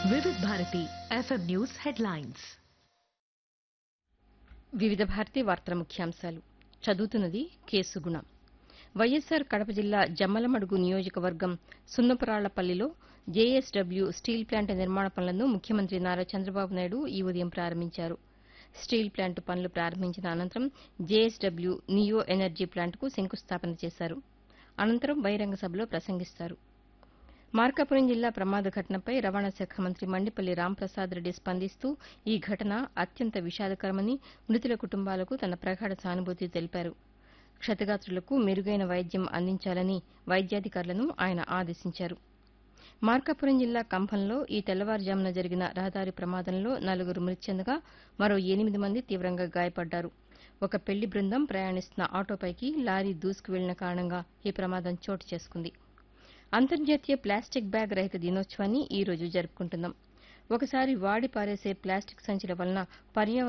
వివిధ Bharati FM news headlines వివిధ భారతి వార్తల ముఖ్యాంశాలు చదువుతున్నది కేసు గుణ వైఎస్సార్ కడప జిల్లా జమ్మలమడుగు నియోజకవర్గం సున్నపురాళ్లపల్లిలో జేఎస్డబ్ల్యూ స్టీల్ ప్లాంట్ నిర్మాణ పనులను ముఖ్యమంత్రి నారా చంద్రబాబు నాయుడు ఈ ఉదయం ప్రారంభించారు స్టీల్ ప్లాంట్ పనులు ప్రారంభించిన అనంతరం జేఎస్డబ్ల్యూ నియో ఎనర్జీ ప్లాంట్కు శంకుస్థాపన చేశారు అనంతరం బహిరంగ సభలో ప్రసంగిస్తారు మార్కాపురం జిల్లా ప్రమాద ఘటనపై రవాణా శాఖ మంత్రి మండిపల్లి రాంప్రసాద్ రెడ్డి స్పందిస్తూ ఈ ఘటన అత్యంత విషాదకరమని మృతుల కుటుంబాలకు తన ప్రగాఢ సానుభూతి తెలిపారు క్షతగాత్రులకు మెరుగైన వైద్యం అందించాలని వైద్యాధికారులను ఆయన ఆదేశించారు మార్కాపురం జిల్లా కంభంలో ఈ తెల్లవారుజామున జరిగిన రహదారి ప్రమాదంలో నలుగురు మృతి చెందగా మరో ఎనిమిది మంది తీవ్రంగా గాయపడ్డారు ఒక పెళ్లి బృందం ప్రయాణిస్తున్న ఆటోపైకి లారీ దూసుకు వెళ్లిన కారణంగా ఈ ప్రమాదం చోటు చేసుకుంది అంతర్జాతీయ ప్లాస్టిక్ బ్యాగ్ రహిత దినోత్సవాన్ని ఈ రోజు జరుపుకుంటున్నాం ఒకసారి వాడి పారేసే ప్లాస్టిక్ సంచుల వలన పర్యావరణ